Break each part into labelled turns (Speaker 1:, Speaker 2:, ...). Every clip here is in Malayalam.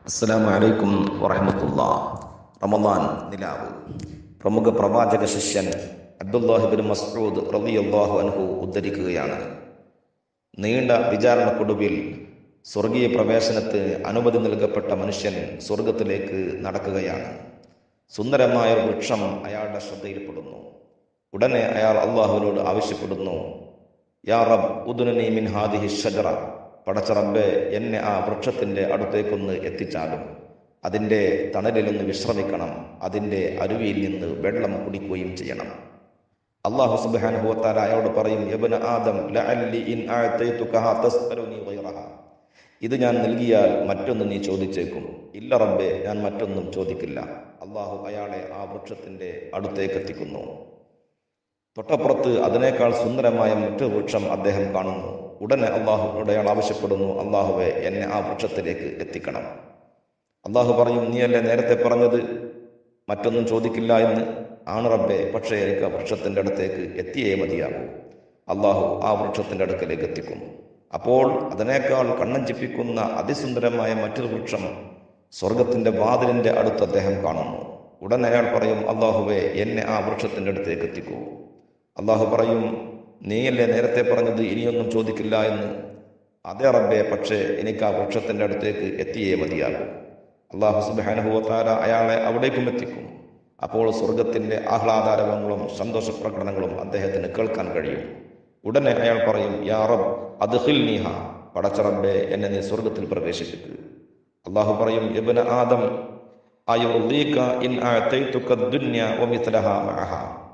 Speaker 1: അസ്സലാമു അലൈക്കും വറഹമത്തുള്ള റമദാൻ നിലാവ് പ്രമുഖ പ്രവാചക ശിഷ്യൻ അബ്ദുല്ലാഹിബിൻ മസ്ഊദ് റളിയല്ലാഹു അൻഹു ഉദ്ധരിക്കുകയാണ് നീണ്ട വിചാരണക്കൊടുവിൽ സ്വർഗീയ പ്രവേശനത്തിന് അനുമതി നൽകപ്പെട്ട മനുഷ്യൻ സ്വർഗത്തിലേക്ക് നടക്കുകയാണ് സുന്ദരമായ ഒരു വൃക്ഷം അയാളുടെ ശ്രദ്ധയിൽപ്പെടുന്നു ഉടനെ അയാൾ അള്ളാഹുവിനോട് ആവശ്യപ്പെടുന്നു യാ റബ് ഉദുനനി മിൻ ഹാദിഹി ഷജറ പടച്ച റബ്ബെ എന്നെ ആ വൃക്ഷത്തിൻ്റെ അടുത്തേക്കൊന്ന് എത്തിച്ചാലും അതിൻ്റെ തണലിലൊന്ന് വിശ്രമിക്കണം അതിൻ്റെ അരുവിയിൽ നിന്ന് വെള്ളം കുടിക്കുകയും ചെയ്യണം അള്ളാഹു സുബ്ഹാനഹുവത്താല അയാളോട് പറയും യബ്ന ആദം ലഅല്ലി ഇൻ അഅതൈതുക തസ്അലുനി ഗൈറഹ ഇത് ഞാൻ നൽകിയാൽ മറ്റൊന്ന് നീ ചോദിച്ചേക്കും ഇല്ല റബ്ബെ ഞാൻ മറ്റൊന്നും ചോദിക്കില്ല അള്ളാഹു അയാളെ ആ വൃക്ഷത്തിൻ്റെ അടുത്തേക്ക് എത്തിക്കുന്നു തൊട്ടപ്പുറത്ത് അതിനേക്കാൾ സുന്ദരമായ മറ്റൊരു വൃക്ഷം അദ്ദേഹം കാണുന്നു ഉടനെ അള്ളാഹുനോട് അയാൾ ആവശ്യപ്പെടുന്നു അള്ളാഹുവെ എന്നെ ആ വൃക്ഷത്തിലേക്ക് എത്തിക്കണം അള്ളാഹു പറയും നീയല്ലേ നേരത്തെ പറഞ്ഞത് മറ്റൊന്നും ചോദിക്കില്ല എന്ന് ആണ് റബ്ബെ പക്ഷേ എനിക്ക് ആ വൃക്ഷത്തിൻ്റെ അടുത്തേക്ക് എത്തിയേ മതിയാകൂ അള്ളാഹു ആ വൃക്ഷത്തിൻ്റെ അടുക്കലേക്ക് എത്തിക്കും അപ്പോൾ അതിനേക്കാൾ കണ്ണഞ്ചിപ്പിക്കുന്ന അതിസുന്ദരമായ മറ്റൊരു വൃക്ഷം സ്വർഗത്തിൻ്റെ വാതിലിൻ്റെ അടുത്ത് അദ്ദേഹം കാണുന്നു ഉടനെ അയാൾ പറയും അള്ളാഹുവെ എന്നെ ആ വൃക്ഷത്തിൻ്റെ അടുത്തേക്ക് എത്തിക്കൂ അള്ളാഹു പറയും നീയല്ലേ നേരത്തെ പറഞ്ഞത് ഇനിയൊന്നും ചോദിക്കില്ല എന്ന് അതേ റബ്ബെ പക്ഷേ എനിക്ക് ആ വൃക്ഷത്തിൻ്റെ അടുത്തേക്ക് എത്തിയേ മതിയാകും അള്ളാഹു സുബാനുഭവത്താര അയാളെ അവിടേക്കും എത്തിക്കും അപ്പോൾ സ്വർഗത്തിൻ്റെ ആഹ്ലാദാരവങ്ങളും സന്തോഷ പ്രകടനങ്ങളും അദ്ദേഹത്തിന് കേൾക്കാൻ കഴിയും ഉടനെ അയാൾ പറയും യാ റബ് അത് ഹിൽ നീഹ പടച്ച റബ്ബെ എന്നെ നീ സ്വർഗത്തിൽ പ്രവേശിപ്പിക്കുക അള്ളാഹു പറയും യബ്ന ആദം അയുർദീക ഇൻ അഅതൈതുക ദുനിയ വമിത്ലഹ മഅഹ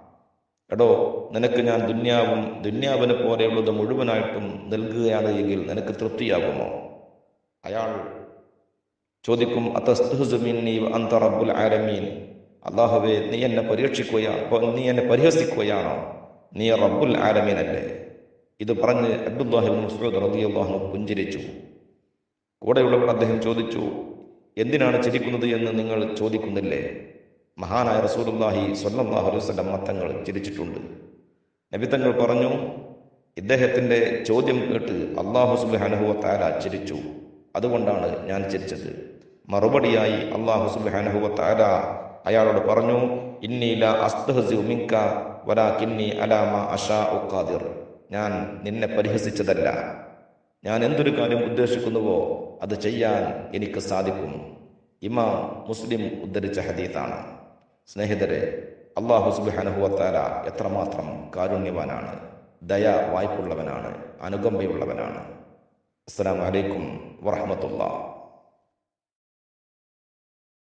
Speaker 1: എടോ നിനക്ക് ഞാൻ ദുന്യാവും ദുന്യാവിനെ പോലെയുള്ളത് മുഴുവനായിട്ടും നൽകുകയാണ് എങ്കിൽ നിനക്ക് തൃപ്തിയാകുമോ അയാൾ ചോദിക്കും അത്തസ്തുഹുസുമിന്നി അന്ത റബ്ബുൽ ആലമീൻ അള്ളാഹുവെ നീ എന്നെ പരീക്ഷിക്കുകയാണ് നീ എന്നെ പരിഹസിക്കുകയാണോ നീ റബ്ബുൽ ആലമീൻ അല്ലേ ഇത് പറഞ്ഞ് അബ്ദുല്ലാഹിബിൻ മസ്ഊദ് റളിയല്ലാഹു പുഞ്ചിരിച്ചു കൂടെയുള്ളവർ അദ്ദേഹം ചോദിച്ചു എന്തിനാണ് ചിരിക്കുന്നത് എന്ന് നിങ്ങൾ ചോദിക്കുന്നില്ലേ മഹാനായ റസൂലുല്ലാഹി സ്വല്ലല്ലാഹു അലൈഹി വസല്ലം മത്തങ്ങൾ ചിരിച്ചിട്ടുണ്ട് നബിത്തങ്ങൾ പറഞ്ഞു ഇദ്ദേഹത്തിൻ്റെ ചോദ്യം കേട്ട് അള്ളാഹു സുബ്ഹാനഹു വതആല ചിരിച്ചു അതുകൊണ്ടാണ് ഞാൻ ചിരിച്ചത് മറുപടിയായി അള്ളാഹു സുബ്ഹാനഹു വതആല അയാളോട് പറഞ്ഞു ഇന്നീല അസ്തഹസി മിങ്ക വലാകിന്നി അലാമ അഷാ ഖാദിർ ഞാൻ നിന്നെ പരിഹസിച്ചതല്ല ഞാൻ എന്തൊരു കാര്യം ഉദ്ദേശിക്കുന്നുവോ അത് ചെയ്യാൻ എനിക്ക് സാധിക്കും ഇമാം മുസ്ലിം ഉദ്ധരിച്ച ഹദീത്താണ് സ്നേഹിതരെ അള്ളാഹു സുബാനുഹുവത്താല എത്രമാത്രം കാരുണ്യവാനാണ് ദയ വായ്പുള്ളവനാണ് അനുകമ്പയുള്ളവനാണ് അസ്സാം വലൈക്കും വറഹമത്തുള്ള